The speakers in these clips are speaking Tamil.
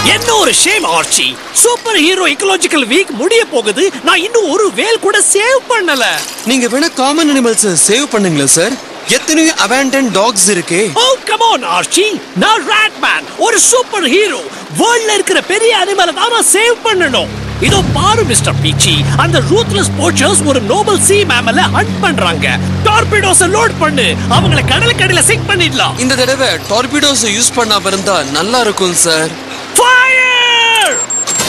என்ன ஒரு shame Archie super hero ecological week முடிய போகுது நான் இன்னும் ஒரு வேல் கூட சேவ் பண்ணல நீங்க வேணா காமன் அனிமல்ஸ் சேவ் பண்ணுங்களேன் சார் எத்தனையோ அபேண்டன் டாக்ஸ் இருக்கே ஓ கம் ஆன் ஆர்ச்சி நான் ராட்மேன் ஒரு சூப்பர் ஹீரோ வேர்ல்ட்ல இருக்கிற பெரிய அனிமலை தான் நான் சேவ் பண்ணணும் இதோ பாரு மிஸ்டர் பீச்சி அந்த ரூத்லெஸ் போச்சர்ஸ் ஒரு நோபல் சி மேமல ஹண்ட் பண்றாங்க டார்பிடோஸ லோட் பண்ணு அவங்கள கடலுக்கடியில சிங்க் பண்ணிடலாம் இந்த தடவை டார்பிடோஸ் யூஸ் பண்ணாம இருந்தா நல்லா இருக்கும் sir fire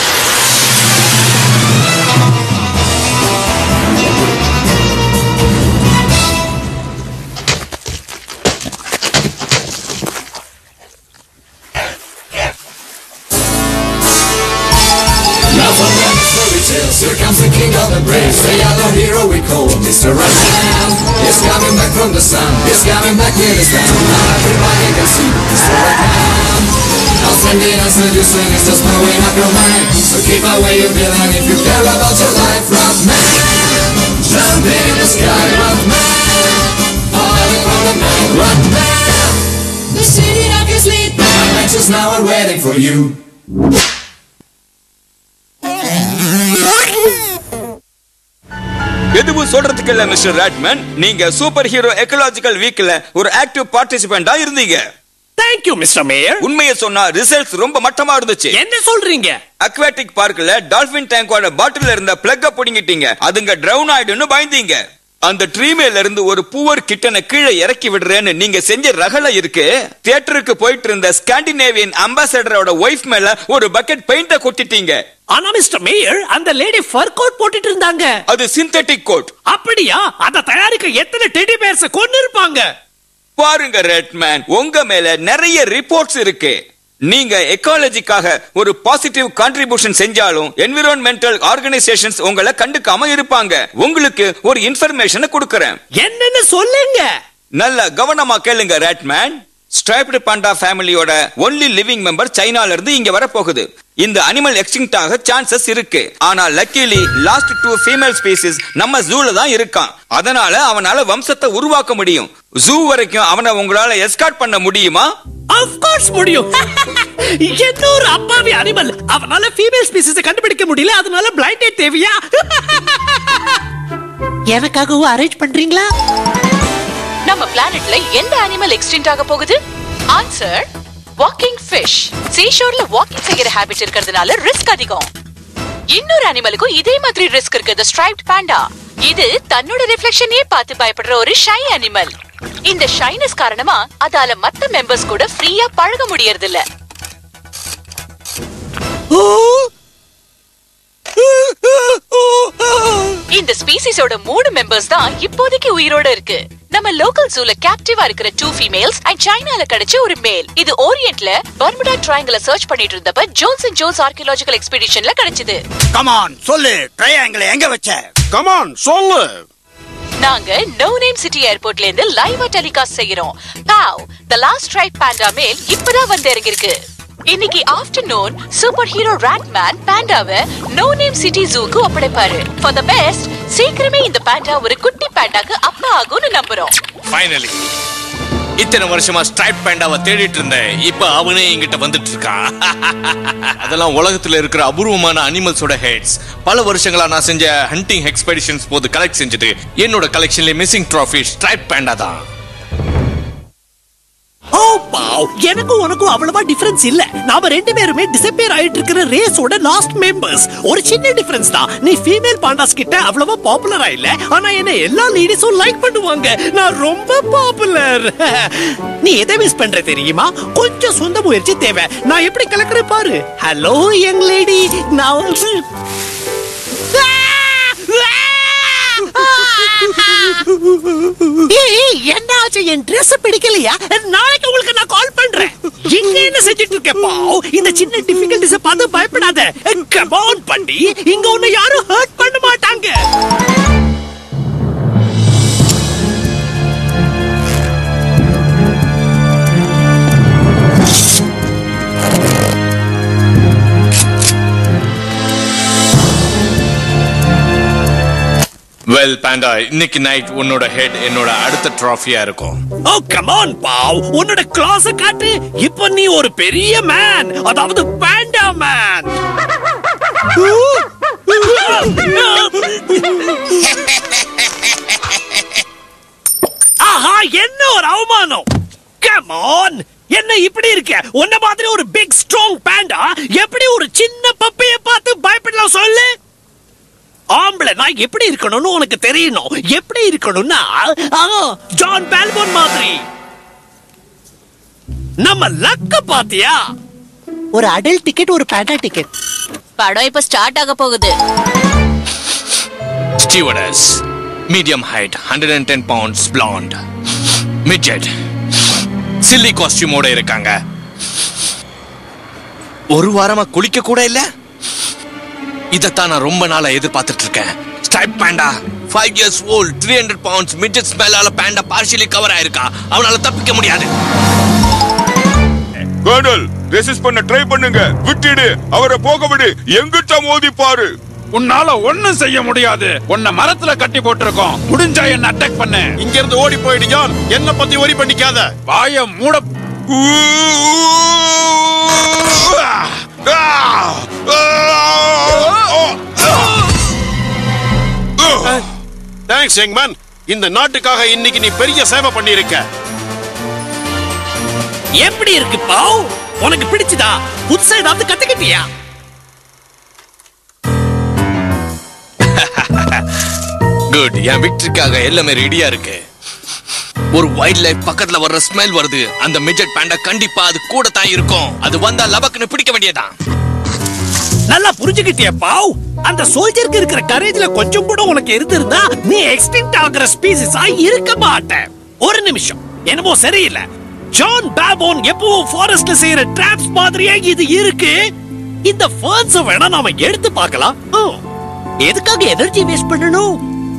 Now from the fairy tales, here comes the king of the brave. The yellow hero we call Mr. Ratman. He's coming back from the sun. He's coming back with his band. Now everybody can see Mr. Ratman. Now sending us seducing is just blowing up your mind. So keep away your villain if you care about your life, Ratman. Jump in the sky, Ratman. Falling from the moon, Ratman. The city of your sleep. Adventures now are waiting for you. எதுவும் சொல்றதுக்கு இல்ல மிஸ்டர் ராட்மன் நீங்க சூப்பர் ஹீரோ எக்கலாஜிக்கல் வீக்ல ஒரு ஆக்டிவ் பார்ட்டிசிபெண்டா இருந்தீங்க தேங்க்யூ மிஸ்டர் மேயர் உண்மையை சொன்னா ரிசல்ட்ஸ் ரொம்ப மட்டமா இருந்துச்சு என்ன சொல்றீங்க அக்வாட்டிக் பார்க்ல டால்பின் டேங்கோட பாட்டில் இருந்த பிளக்க புடுங்கிட்டீங்க அதுங்க ட்ரவுன் ஆயிடுன்னு பயந்தீங்க அந்த ட்ரீ மேல இருந்து ஒரு பூவர் கிட்டனை கீழே இறக்கி விடுறேன்னு நீங்க செஞ்ச ரகல இருக்கு தியேட்டருக்கு போயிட்டு இருந்த ஸ்காண்டினேவியன் அம்பாசடரோட ஒய்ஃப் மேல ஒரு பக்கெட் பெயிண்ட கொட்டிட்டீங்க ஆனா மிஸ்டர் மேயர் அந்த லேடி ஃபர் கோட் போட்டுட்டு இருந்தாங்க அது சிந்தட்டிக் கோட் அப்படியா அத தயாரிக்க எத்தனை டெடி பேர்ஸ் கொண்டு இருப்பாங்க பாருங்க ரெட்மேன் உங்க மேல நிறைய ரிப்போர்ட்ஸ் இருக்கு நீங்க எக்காலஜிக்காக ஒரு பாசிட்டிவ் கான்ட்ரிபியூஷன் செஞ்சாலும் என்விரான்மெண்டல் ஆர்கனைசேஷன்ஸ் உங்களை கண்டுக்காம இருப்பாங்க உங்களுக்கு ஒரு இன்ஃபர்மேஷனை கொடுக்கறேன் என்னன்னு சொல்லுங்க நல்ல கவனமா கேளுங்க ரேட்மேன் ஸ்ட்ரைப்டு பாண்டா ஃபேமிலியோட ஒன்லி லிவிங் மெம்பர் சைனால இருந்து இங்க வர போகுது இந்த அனிமல் எக்ஸ்டிங்ட் ஆக சான்சஸ் இருக்கு ஆனா luckily last two female species நம்ம ஜூல தான் இருக்கான் அதனால அவனால வம்சத்தை உருவாக்க முடியும் ஜூ வரைக்கும் அவனை உங்களால எஸ்கார்ட் பண்ண முடியுமா ஆஃப் கோர்ஸ் முடியும் என்ன ஒரு அப்பாவி அனிமல் அவனால ஃபீமேல் ஸ்பீசிஸ் கண்டுபிடிக்க முடியல அதனால பிளைண்ட் டேட் தேவையா எனக்காகவும் அரேஞ்ச் பண்றீங்களா நம்ம பிளானட்ல எந்த அனிமல் எக்ஸ்டிங்ட் ஆக போகுது ஆன்சர் வாக்கிங் ஃபிஷ் சீஷோர்ல வாக்கிங் செய்யற ஹாபிட் இருக்கிறதுனால ரிஸ்க் அதிகம் இன்னொரு அனிமலுக்கும் இதே மாதிரி ரிஸ்க் இருக்கு த ஸ்ட்ரைப்ட் பாண்டா இது தன்னோட ரிஃப்ளெக்ஷனே பார்த்து பயப்படுற ஒரு ஷை அனிமல் இந்த ஷைனஸ் காரணமா அதால மத்த மெம்பர்ஸ் கூட ஃப்ரீயா பழக முடியறது இல்ல இந்த ஸ்பீசிஸோட மூணு மெம்பர்ஸ் தான் இப்போதைக்கு உயிரோட இருக்கு நம்ம லோக்கல் ஜூல கேப்டிவா இருக்கிற டூ ஃபீமேல்ஸ் அண்ட் சைனால கிடைச்ச ஒரு மேல் இது ஓரியன்ட்ல பர்முடா ட்ரையாங்கிள சர்ச் பண்ணிட்டு இருந்தப்ப ஜோன்ஸ் அண்ட் ஜோன்ஸ் ஆர்கியலாஜிக்கல் எக்ஸ்பெடிஷன்ல கிடைச்சது கமான் சொல்லு ட்ரையாங்கிள் எங்க வச்ச கமான் சொல்லு நாங்க நோ நேம் சிட்டி ஏர்போர்ட்ல இருந்து லைவா டெலிகாஸ்ட் செய்யறோம் Paw the lost tribe panda male இப்பதான் வந்து இறங்கிருக்கு இன்னைக்கு afternoon super hero Rod Man பாண்டாவை நோ நேம் சிட்டி ஜூக்கு ஒப்படைப்பாரு ஃபார் த பெஸ்ட் சீக்கிரமே இந்த பாண்டா ஒரு குட்டி பாண்டாக்கு அப்பா ஆகும்னு நம்புறோம் ஃபைனலி இத்தனை வருஷமா ஸ்ட்ரைப் பேண்டாவை தேடிட்டு இருந்தேன் இப்ப அவனே என்கிட்ட வந்துட்டு இருக்கான் அதெல்லாம் உலகத்துல இருக்கிற அபூர்வமான அனிமல்ஸோட ஹெட்ஸ் பல வருஷங்களா நான் செஞ்ச ஹண்டிங் எக்ஸ்பெடிஷன்ஸ் போது கலெக்ட் செஞ்சுட்டு என்னோட கலெக்ஷன்ல மிஸ்ஸிங் ட்ராஃபி ஸ்ட்ரைப் பேண்டா தான் ஓ பாவ் எனக்கும் உனக்கும் அவ்வளவா டிஃபரன்ஸ் இல்ல நாம ரெண்டு பேருமே டிசப்பியர் ஆயிட்டு இருக்கிற ரேஸோட லாஸ்ட் மெம்பர்ஸ் ஒரு சின்ன டிஃபரன்ஸ் தான் நீ ஃபீமேல் பாண்டாஸ் கிட்ட அவ்வளவா பாப்புலரா இல்ல ஆனா என்ன எல்லா லேடிஸும் லைக் பண்ணுவாங்க நான் ரொம்ப பாப்புலர் நீ எதை மிஸ் பண்ற தெரியுமா கொஞ்சம் சொந்த முயற்சி தேவை நான் எப்படி கலக்குறேன் பாரு ஹலோ யங் லேடி நான் ஏய், என்ன ஆச்சு என் Dress பிடிக்கலையா நாளைக்கு உங்களுக்கு நான் கால் பண்றேன் இங்க என்ன செஞ்சுட்டு இருக்க பாவ் இந்த சின்ன டிஃபிகல்டிஸ் பார்த்து பயப்படாத கம் ஆன் பண்ணி இங்க உன்னை யாரும் ஹர்ட் பண்ண மாட்டாங்க வெல் பேண்டா இன்னைக்கு நைட் உன்னோட ஹெட் என்னோட அடுத்த ட்ராஃபியா இருக்கும் ஓ கம் ஆன் பாவ் உன்னோட கிளாஸ் காட்டு இப்போ நீ ஒரு பெரிய மேன் அதாவது பேண்டா கமாண்ட் ஆஹா என்ன ஒரு அவமானம் கம் ஆன் என்ன இப்படி இருக்க உன்ன மாதிரி ஒரு பிக் ஸ்ட்ராங் பேண்டா எப்படி ஒரு சின்ன பப்பைய பார்த்து பயப்படலாம் சொல்லு ஆம்பளை நான் எப்படி இருக்கணும்னு உனக்கு தெரியணும் எப்படி இருக்கணும்னா ஆ, ஜான் பால்போன் மாதிரி நம்ம லக்க பாத்தியா ஒரு அடல்ட் டிக்கெட் ஒரு பேண்டா டிக்கெட் படம் இப்ப ஸ்டார்ட் ஆக போகுது stewardess medium height hundred and ten pounds blonde midget silly காஸ்டியூமோட இருக்காங்க ஒரு வாரமா குளிக்க கூட இல்ல இதத்தான் நான் ரொம்ப நாளா எதிர்பார்த்துட்டு இருக்கேன் stripe panda five years old three hundred pounds midget ஸ்மெல்லால பேண்டா பார்ஷியலி கவர் ஆயிருக்கா அவனால தப்பிக்க முடியாது கர்னல் ரெசிஸ்ட் பண்ண ட்ரை பண்ணுங்க விட்டுடு அவரை போக விடு எங்கிட்ட மோதி பாரு உன்னால ஒண்ணும் செய்ய முடியாது உன்னை மரத்துல கட்டி போட்டிருக்கோம் முடிஞ்சா என்ன அட்டாக் பண்ணு இங்க இருந்து ஓடி போயிடு ஜான் என்ன பத்தி ஒரி பண்ணிக்காத வாய மூட தேங்க்ஸ் யங்மேன் இந்த நாட்டுக்காக இன்னைக்கு நீ பெரிய சேவை பண்ணியிருக்க எப்படி இருக்கு பாவ் உனக்கு பிடிச்சதா புதுசா ஏதாவது கத்துக்கிட்டியா குட் என் விக்டரிக்காக எல்லாமே ரெடியா இருக்கு ஒரு வைல்ட் லைஃப் பக்கத்துல வர்ற ஸ்மெல் வருது அந்த மிட்ஜெட் பேண்டா கண்டிப்பா அது கூட தான் இருக்கும் அது வந்தா லபக்குன்னு பிடிக்க வேண்டியதான் நல்லா புரிஞ்சுக்கிட்டியா பாவ் அந்த சோல்ஜருக்கு இருக்கிற கரேஜ்ல கொஞ்சம் கூட உனக்கு இருந்திருந்தா நீ எக்ஸ்டிங்க்ட் ஆகுற ஸ்பீசிஸா இருக்க மாட்ட ஒரு நிமிஷம் என்னமோ சரியில்லை ஜான் பாபோன் எப்பவும் ஃபாரஸ்ட்ல செய்யற டிராப்ஸ் மாதிரியே இது இருக்கு இந்த ஃபர்ன்ஸ் வேணா நாம எடுத்து பார்க்கலாம் ஓ, எதுக்காக எனர்ஜி வேஸ்ட் பண்ணணும்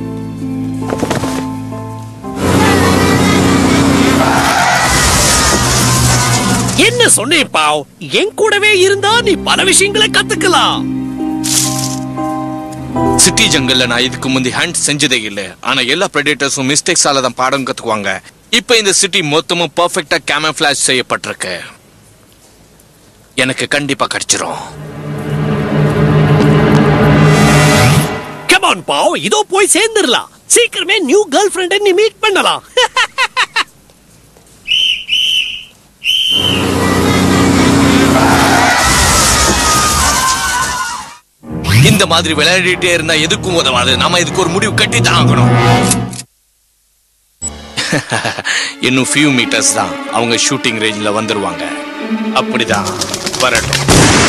என்ன சொன்னேன் பாவ் என் கூடவே இருந்தா நீ பல விஷயங்களை கத்துக்கலாம் சிட்டி ஜங்கல்ல நான் இதுக்கு முந்தி ஹண்ட் செஞ்சதே இல்ல ஆனா எல்லா பிரெடேட்டர்ஸும் மிஸ்டேக்ஸால தான் பாடம் கத்துக்குவாங்க இப்ப இந்த சிட்டி மொத்தமும் பர்ஃபெக்ட்டா கேமஃபிளாஷ் செய்யப்பட்டிருக்கு எனக்கு கண்டிப்பா கிடைச்சிரும் கமான் பாவ் இதோ போய் சேர்ந்துடலாம் சீக்கிரமே நியூ கேர்ள் ஃப்ரெண்டை நீ மீட் பண்ணலாம் இந்த மாதிரி விளையாடிட்டே இருந்தா எதுக்கும் உதவாது நாம இதுக்கு ஒரு முடிவு கட்டி தான் ஆகணும் இன்னும் ஃபியூ மீட்டர்ஸ் தான் அவங்க ஷூட்டிங் ரேஞ்சில் வந்துருவாங்க அப்படிதான் வரட்டும்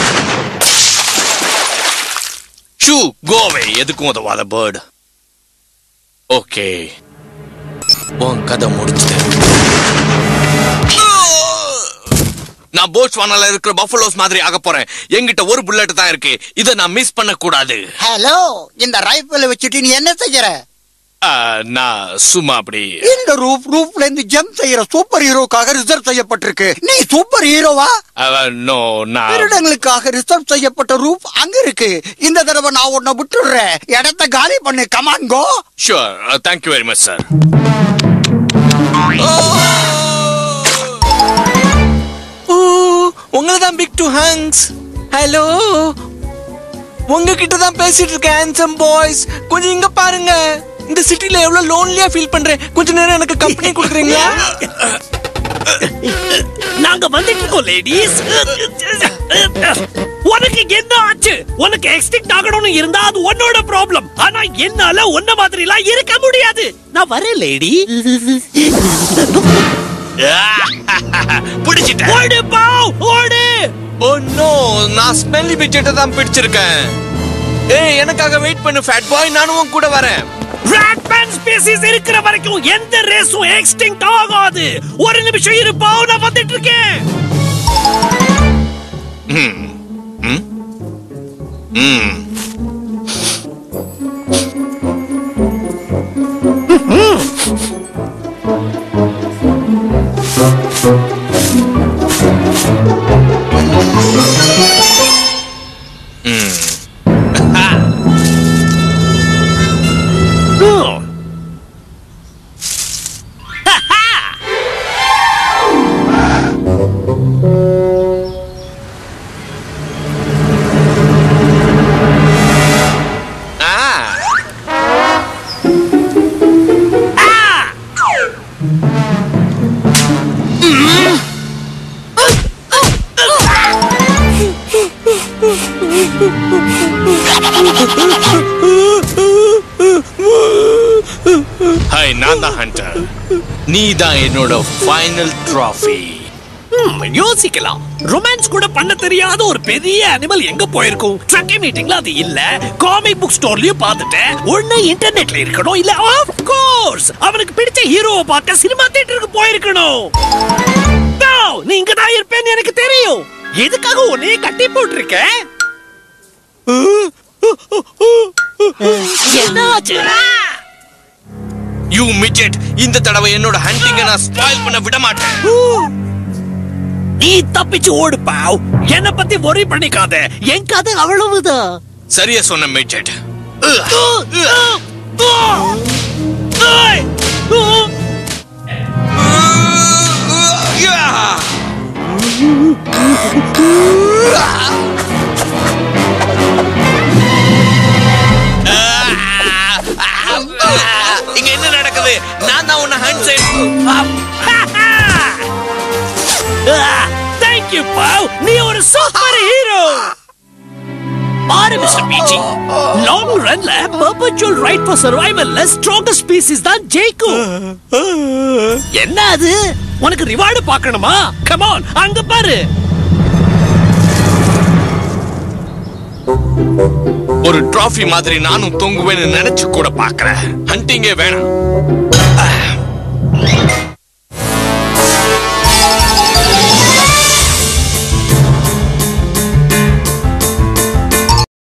ஷூ கோவே எதுக்கும் உதவாத பேர்டு ஓகே உன் கதை முடிச்சுது நான் போட்ஸ்வானால இருக்கிற பஃபலோஸ் மாதிரி ஆக போறேன் என்கிட்ட ஒரு புல்லட் தான் இருக்கு இதை நான் மிஸ் பண்ண கூடாது ஹலோ இந்த ரைபிள வச்சுட்டு நீ என்ன செய்யற ஆ, நான் சும்மா அப்படி இந்த ரூப் ரூப்ல இருந்து ஜம்ப் செய்யற சூப்பர் ஹீரோக்காக ரிசர்வ் செய்யப்பட்டிருக்கு நீ சூப்பர் ஹீரோவா நோ நான் திருடங்களுக்காக ரிசர்வ் செய்யப்பட்ட ரூப் அங்க இருக்கு இந்த தடவை நான் உன்னை விட்டுடுறேன் இடத்த காலி பண்ணு come on go sure thank you very much sir உங்களை தான் பிக் டு ஹங்ஸ் ஹலோ உங்ககிட்ட தான் பேசிட்டு இருக்கேன் ஹேண்ட்ஸம் பாய்ஸ் கொஞ்சம் இங்க பாருங்க இந்த சிட்டில எவ்வளவு லோன்லியா ஃபீல் பண்றேன் கொஞ்ச நேரம் எனக்கு கம்பெனி கொடுக்குறீங்களா நாங்க வந்துட்டு இருக்கோம் லேடிஸ் உனக்கு என்ன ஆச்சு உனக்கு எக்ஸ்டிங்க்ட் ஆகணும்னு இருந்தா அது உன்னோட ப்ராப்ளம் ஆனா என்னால உன்ன மாதிரி எல்லாம் இருக்க முடியாது நான் வரேன் லேடி பிடிச்சிட்டேன் ஓடு பாவ் ஓடு ஓ நோ நான் ஸ்மெல்லி பிச்செட்டை தான் பிடிச்சிருக்கேன் ஏய் எனக்காக வெயிட் பண்ணு ஃபேட் பாய் நானும் உன் கூட வரேன் ராட்மேன் ஸ்பீசிஸ் இருக்கிற வரைக்கும் எந்த ரேஸும் எக்ஸ்டிங்க்ட் ஆகாது ஒரு நிமிஷம் இரு பாவ் நான் வந்துட்டு இருக்கேன் ம் ம் ம் Oh. நான் தான் ஹண்டர் நீ தான் என்னோட ஃபைனல் ட்ராஃபி ம், யோசிக்கலாம் ரொமான்ஸ் கூட பண்ண தெரியாத ஒரு பெரிய அனிமல் எங்க போயிருக்கும் ட்ரக்கி மீட்டிங்ல அது இல்ல காமிக் புக் ஸ்டோர்லயும் பார்த்துட்டேன் ஒண்ணு இன்டர்நெட்ல இருக்கணும் இல்ல ஆஃப் கோர்ஸ் அவனுக்கு பிடிச்ச ஹீரோவை பார்க்க சினிமா தியேட்டருக்கு போயிருக்கணும் No, நீ இங்க தான் இருப்பேன்னு எனக்கு தெரியும் எதுக்காக உன்னையே கட்டி போட்டிருக்க என்ன ஆச்சு யூ மிட்ஜெட் இந்த தடவை என்னோட ஹண்டிங்க நான் ஸ்பாயில் பண்ண விட மாட்டேன் நீ தப்பிச்சு ஓடு பாவ் என்ன பத்தி worry பண்ணிக்காத என் கதை அவ்வளவுதான் சரியா சொன்ன மிட்ஜெட் ஏய்! இங்க என்ன நடக்குது நான் தான் உன்னை ஹண்ட் தேங்க் யூ பாவ் நீ ஒரு சூப்பர் ஹீரோ பாரு மிஸ்டர் பீச்சி லாங் ரன்ல பெர்பச்சுவல் ரைட் ஃபார் சர்வைவல்ல ஸ்ட்ராங்கஸ்ட் ஸ்பீசிஸ் தான் ஜெயிக்கும் என்ன அது உனக்கு ரிவார்டு பார்க்கணுமா கம் ஆன் அங்க பாரு ஒரு டிராஃபி மாதிரி நானும் தொங்குவேன்னு நினைச்சு கூட பாக்குறேன் ஹண்டிங்கே வேணாம்